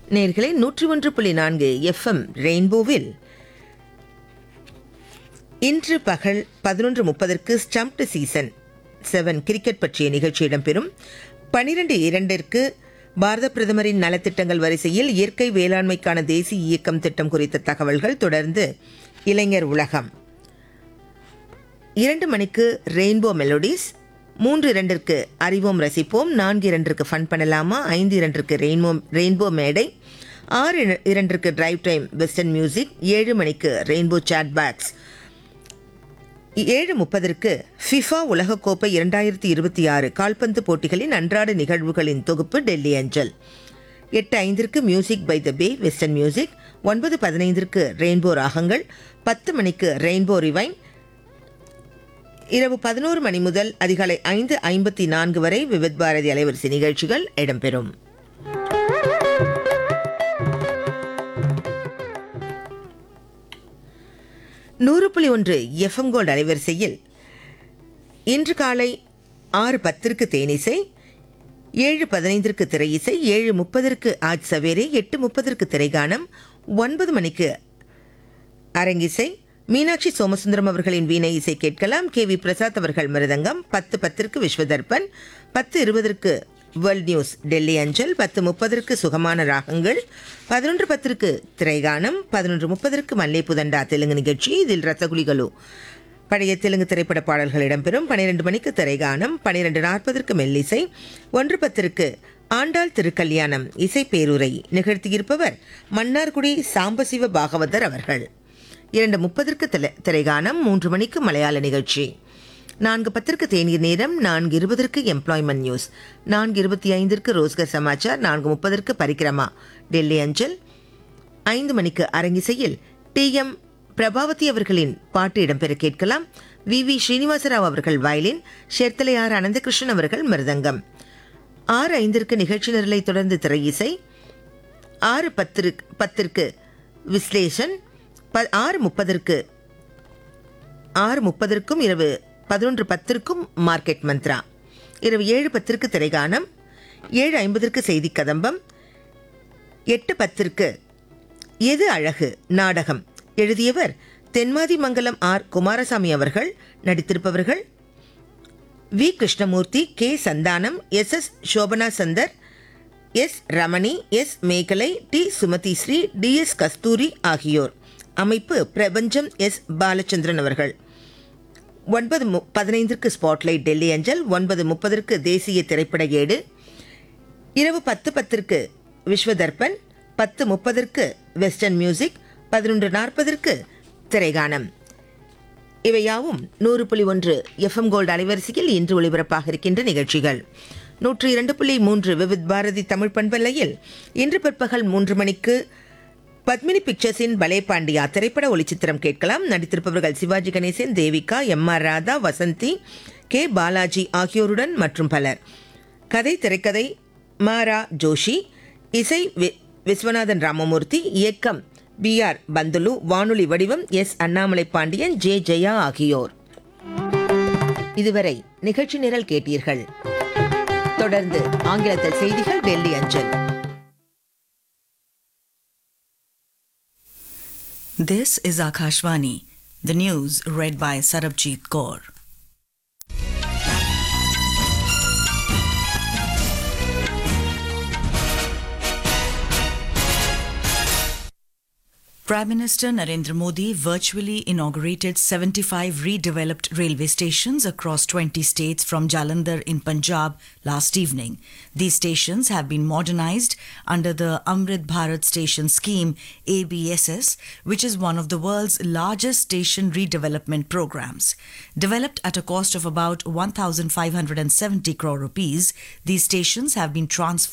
நேர்களே நூற்றி ஒன்று புள்ளி நான்கு எஃப்எம் ரெயின்போவில் இன்று பகல் பதினொன்று முப்பதற்கு ஸ்டம்ப்டு சீசன் செவன் கிரிக்கெட் பற்றிய நிகழ்ச்சி இடம்பெறும் பனிரெண்டு இரண்டிற்கு பாரத பிரதமரின் நலத்திட்டங்கள் வரிசையில் இயற்கை வேளாண்மைக்கான தேசிய இயக்கம் திட்டம் குறித்த தகவல்கள் தொடர்ந்து இளைஞர் உலகம் இரண்டு மணிக்கு ரெயின்போ மெலோடிஸ் மூன்று இரண்டிற்கு அறிவோம் ரசிப்போம் நான்கு இரண்டிற்கு ஃபன் பண்ணலாமா ஐந்து இரண்டிற்கு ரெயின்போ ரெயின்போ மேடை ஆறு இர- இரண்டிற்கு டிரைவ் டைம் வெஸ்டர்ன் மியூசிக் ஏழு மணிக்கு ரெயின்போ சாட் பாக்ஸ் ஏழு முப்பதற்கு ஃபிஃபா உலகக்கோப்பை இரண்டாயிரத்தி இருபத்தி ஆறு கால்பந்து போட்டிகளின் அன்றாட நிகழ்வுகளின் தொகுப்பு டெல்லி அஞ்சல் எட்டு ஐந்திற்கு music by the bay western music ஒன்பது பதினைந்திற்கு ரெயின்போ ராகங்கள் பத்து மணிக்கு ரெயின்போ ரிவைன் இரவு பதினோரு மணி முதல் அதிகாலை ஐந்து ஐம்பத்தி நான்கு வரை விவித் பாரதி அலைவரிசை நிகழ்ச்சிகள் இடம்பெறும் நூறு புள்ளி ஒன்று எஃப்எம் கோல்டு அலைவரிசையில் இன்று காலை ஆறு பத்திற்கு தேனிசை ஏழு பதினைந்திற்கு திரை இசை ஏழு முப்பதற்கு ஆஜ் சவேரே எட்டு முப்பதற்கு திரைகானம் ஒன்பது மணிக்கு அரங்கிசை மீனாட்சி சோமசுந்தரம் அவர்களின் வீணை இசை கேட்கலாம் கே வி பிரசாத் அவர்கள் மிருதங்கம் பத்து பத்திற்கு விஸ்வதர்பன் பத்து இருபதற்கு வேர்ல்ட் நியூஸ் டெல்லி அஞ்சல் பத்து முப்பதற்கு சுகமான ராகங்கள் பதினொன்று பத்திற்கு திரைகானம் பதினொன்று முப்பதற்கு மல்லேபுதண்டா தெலுங்கு நிகழ்ச்சி இதில் ரசகுலிகளு பழைய தெலுங்கு திரைப்பட பாடல்கள் இடம்பெறும் பன்னிரண்டு மணிக்கு திரைகானம் பன்னிரண்டு நாற்பதற்கு மெல்லிசை ஒன்று பத்திற்கு ஆண்டாள் திருக்கல்யாணம் இசை பேருரை நிகழ்த்தியிருப்பவர் மன்னார்குடி சாம்பசிவ பாகவதர் அவர்கள் இரண்டு முப்பதற்கு திரை திரைகானம் மூன்று மணிக்கு மலையாள நிகழ்ச்சி நான்கு பத்திற்கு தேநீர் நேரம் நான்கு இருபதற்கு எம்ப்ளாய்மெண்ட் நியூஸ் நான்கு இருபத்தி ஐந்திற்கு ரோஸ்கர் சமாச்சார் நான்கு முப்பதற்கு பரிக்கிரமா டெல்லி அஞ்சல் ஐந்து மணிக்கு அரங்கிசையில் டி எம் பிரபாவதி அவர்களின் பாட்டு இடம்பெற கேட்கலாம் வி வி ஸ்ரீனிவாசராவ் அவர்கள் வயலின் ஷெர்த்தலை ஆர் அனந்தகிருஷ்ணன் அவர்கள் மிருதங்கம் ஆறு ஐந்திற்கு நிகழ்ச்சி நிரலை தொடர்ந்து திரை இசை ஆறு பத்திற்கு பத்திற்கு விஸ்லேஷன் ப ஆறு முப்பதற்கு ஆறு முப்பதற்கும் இரவு பதினொன்று பத்திற்கும் மார்க்கெட் மந்த்ரா இரவு ஏழு பத்திற்கு திரைகானம் ஏழு ஐம்பதற்கு செய்தி கதம்பம் எட்டு பத்திற்கு எது அழகு நாடகம் எழுதியவர் தென்மாதி மங்கலம் ஆர் குமாரசாமி அவர்கள் நடித்திருப்பவர்கள் V Krishnamurthy K Santhanam S S Sobhana Chander S Ramani S Megalai T Sumathi Sri T S Kasturi ஆகியோர் அமைப்பு பிரபஞ்சம் எஸ் பாலச்சந்திரன் அவர்கள் ஒன்பது மு பதினைந்திற்கு ஸ்பாட்லைட் டெல்லி அஞ்சல் ஒன்பது முப்பதற்கு தேசிய திரைப்பட ஏடு இரவு பத்து பத்திற்கு விஸ்வதர்பன் பத்து முப்பதற்கு வெஸ்டர்ன் மியூசிக் பதினொன்று நாற்பதற்கு திரைகானம் இவையாவும் நூறு புள்ளி ஒன்று எஃப்எம் கோல்டு அலைவரிசையில் இன்று ஒளிபரப்பாக இருக்கின்ற நிகழ்ச்சிகள் நூற்றி இரண்டு புள்ளி மூன்று விவித் பாரதி தமிழ் பண்பலையில் இன்று பிற்பகல் மூன்று மணிக்கு பத்மினி பிக்சர்ஸின் பலே பாண்டியா திரைப்பட ஒளிச்சித்திரம் கேட்கலாம் நடித்திருப்பவர்கள் Sivaji Ganesan Devika M R Radha Vasanthi K Balaji ஆகியோருடன் மற்றும் பலர் கதை திரைக்கதை மாரா ஜோஷி இசை வி- விஸ்வநாதன் ராமமூர்த்தி இயக்கம் பி ஆர் பந்துலு வானொலி வடிவம் எஸ் அண்ணாமலை பாண்டியன் ஜே ஜெயா ஆகியோர் இதுவரை நிகழ்ச்சி நிரல் கேட்டீர்கள் தொடர்ந்து ஆங்கிலத்தில் செய்திகள் டெல்லி அஞ்சல் This is Akashvani. The news read by Sarabjit Kaur. Prime Minister Narendra Modi virtually inaugurated 75 redeveloped railway stations across 20 states from Jalandhar in Punjab last evening. These stations have been modernized under the Amrit Bharat Station Scheme ABSS, which is one of the world's largest station redevelopment programs. Developed at a cost of about 1,570 crore rupees, these stations have been transformed